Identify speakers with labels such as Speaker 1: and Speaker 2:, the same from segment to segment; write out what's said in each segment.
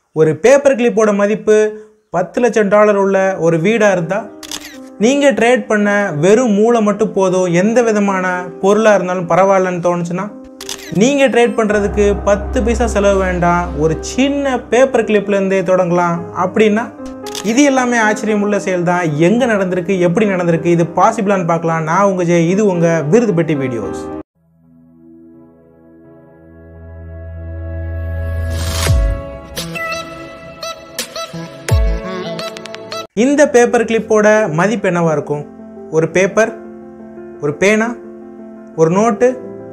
Speaker 1: ஒரு பேப்பர் கிளிப்போட மதிப்பு பத்து லட்சம் டாலர் உள்ள ஒரு வீடாக இருந்தால் நீங்கள் ட்ரேட் பண்ண வெறும் மூளை மட்டும் போதும் எந்த விதமான பொருளாக இருந்தாலும் பரவாயில்லன்னு தோணுச்சுன்னா நீங்கள் ட்ரேட் பண்ணுறதுக்கு பத்து பைசா செலவு வேண்டாம் ஒரு சின்ன பேப்பர் கிளிப்லேருந்தே தொடங்கலாம் அப்படின்னா இது எல்லாமே ஆச்சரியமுள்ள செயல் தான் எங்கே நடந்திருக்கு எப்படி நடந்திருக்கு இது பாசிபிளான்னு பார்க்கலாம் நான் உங்கள் ஜெய் இது உங்கள் விருது பெட்டி வீடியோஸ் இந்த பேப்பர் கிளிப்போட மதிப்பு என்னவா இருக்கும் ஒரு பேப்பர் ஒரு பேனா ஒரு நோட்டு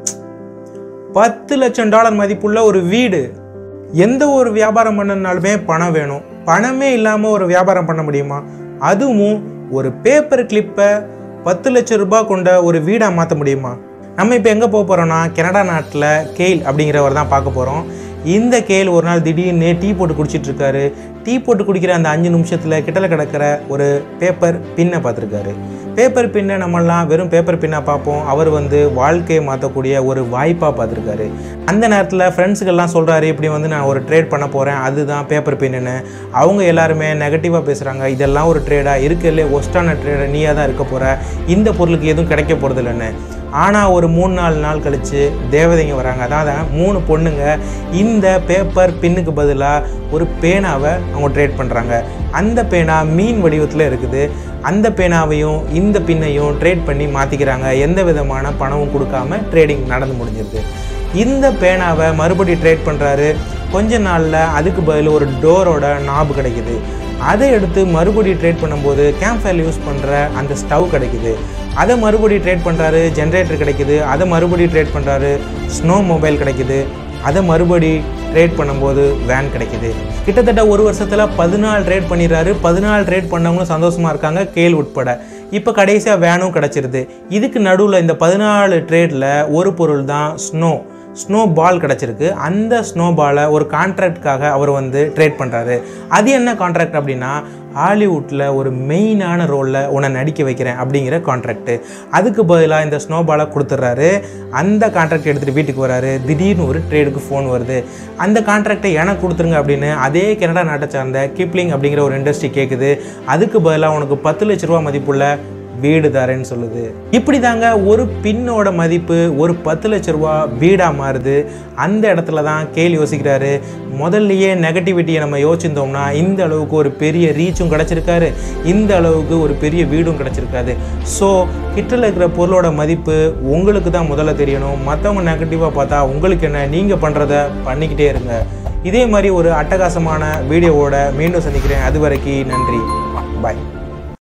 Speaker 1: பத்து லட்சம் டாலர் மதிப்புள்ள ஒரு வீடு எந்த ஒரு வியாபாரம் பண்ணனாலுமே பணம் வேணும் பணமே இல்லாமல் ஒரு வியாபாரம் பண்ண முடியுமா அதுவும் ஒரு பேப்பர் கிளிப்பை பத்து லட்சம் ரூபாய் கொண்ட ஒரு வீடாக மாற்ற முடியுமா நம்ம இப்போ எங்கே போக போகிறோம்னா கனடா நாட்டில் கெயில் அப்படிங்கிறவர் தான் பார்க்க போகிறோம் இந்த கேல் ஒரு நாள் திடீர்னு டீ போட்டு குடிச்சிட்டு இருக்காரு டீ போட்டு குடிக்கிற அந்த அஞ்சு நிமிஷத்தில் கிட்டல கிடக்கிற ஒரு பேப்பர் பின்னை பார்த்துருக்காரு பேப்பர் பின்னை நம்மளாம் வெறும் பேப்பர் பின்னை பார்ப்போம் அவர் வந்து வாழ்க்கையை மாற்றக்கூடிய ஒரு வாய்ப்பாக பார்த்துருக்காரு அந்த நேரத்தில் ஃப்ரெண்ட்ஸுக்கெல்லாம் சொல்கிறாரு இப்படி வந்து நான் ஒரு ட்ரேட் பண்ண போகிறேன் அதுதான் பேப்பர் பின்னுன்னு அவங்க எல்லாருமே நெகட்டிவாக பேசுகிறாங்க இதெல்லாம் ஒரு ட்ரேடாக இருக்கல ஒஸ்டான ட்ரேடாக நீயாக தான் இருக்க போகிற இந்த பொருளுக்கு எதுவும் கிடைக்க போகிறது இல்லைன்னு ஆனால் ஒரு மூணு நாலு நாள் கழித்து தேவதைங்க வராங்க அதாவது மூணு பொண்ணுங்க இந்த பேப்பர் பின்னுக்கு பதிலாக ஒரு பேனாவை அவங்க ட்ரேட் பண்ணுறாங்க அந்த பேனா மீன் வடிவத்தில் இருக்குது அந்த பேனாவையும் இந்த பின்னையும் ட்ரேட் பண்ணி மாற்றிக்கிறாங்க எந்த விதமான பணமும் கொடுக்காம ட்ரேடிங் நடந்து முடிஞ்சிருது இந்த பேனாவை மறுபடி ட்ரேட் பண்ணுறாரு கொஞ்ச நாளில் அதுக்கு பதில் ஒரு டோரோட நாபு கிடைக்குது அதை எடுத்து மறுபடி ட்ரேட் பண்ணும்போது கேம்ப் ஃபயர் யூஸ் பண்ணுற அந்த ஸ்டவ் கிடைக்குது அதை மறுபடி ட்ரேட் பண்ணுறாரு ஜென்ரேட்டர் கிடைக்குது அதை மறுபடி ட்ரேட் பண்ணுறாரு ஸ்னோ மொபைல் கிடைக்குது அதை மறுபடி ட்ரேட் பண்ணும்போது வேன் கிடைக்குது கிட்டத்தட்ட ஒரு வருஷத்தில் பதினாலு ட்ரேட் பண்ணிடுறாரு பதினாலு ட்ரேட் பண்ணவங்களும் சந்தோஷமாக இருக்காங்க கேள் உட்பட இப்போ கடைசியாக வேனும் கிடச்சிருது இதுக்கு நடுவில் இந்த பதினாலு ட்ரேடில் ஒரு பொருள் தான் ஸ்னோ ஸ்னோ பால் கிடச்சிருக்கு அந்த ஸ்னோ பாலை ஒரு கான்ட்ராக்டுக்காக அவர் வந்து ட்ரேட் பண்ணுறாரு அது என்ன கான்ட்ராக்ட் அப்படின்னா ஹாலிவுட்டில் ஒரு மெயினான ரோலில் உன்னை நடிக்க வைக்கிறேன் அப்படிங்கிற கான்ட்ராக்ட்டு அதுக்கு பதிலாக இந்த ஸ்னோ பாலை கொடுத்துட்றாரு அந்த கான்ட்ராக்ட் எடுத்துகிட்டு வீட்டுக்கு வராரு திடீர்னு ஒரு ட்ரேடுக்கு ஃபோன் வருது அந்த கான்ட்ராக்டை எனக்கு கொடுத்துருங்க அப்படின்னு அதே கனடா நாட்டை சார்ந்த கிப்ளிங் அப்படிங்கிற ஒரு இண்டஸ்ட்ரி கேட்குது அதுக்கு பதிலாக உனக்கு பத்து லட்ச ரூபா மதிப்புள்ள வீடு தரேன்னு சொல்லுது இப்படி தாங்க ஒரு பின்னோட மதிப்பு ஒரு பத்து லட்ச ரூபா வீடாக மாறுது அந்த இடத்துல தான் கேள் யோசிக்கிறாரு முதல்லையே நெகட்டிவிட்டியை நம்ம யோசிச்சிருந்தோம்னா இந்த அளவுக்கு ஒரு பெரிய ரீச்சும் கிடச்சிருக்காரு இந்த அளவுக்கு ஒரு பெரிய வீடும் கிடச்சிருக்காது ஸோ கிட்டல இருக்கிற பொருளோட மதிப்பு உங்களுக்கு தான் முதல்ல தெரியணும் மற்றவங்க நெகட்டிவாக பார்த்தா உங்களுக்கு என்ன நீங்கள் பண்ணுறத பண்ணிக்கிட்டே இருங்க இதே மாதிரி ஒரு அட்டகாசமான வீடியோவோட மீண்டும் சந்திக்கிறேன் அது வரைக்கும் நன்றி பாய்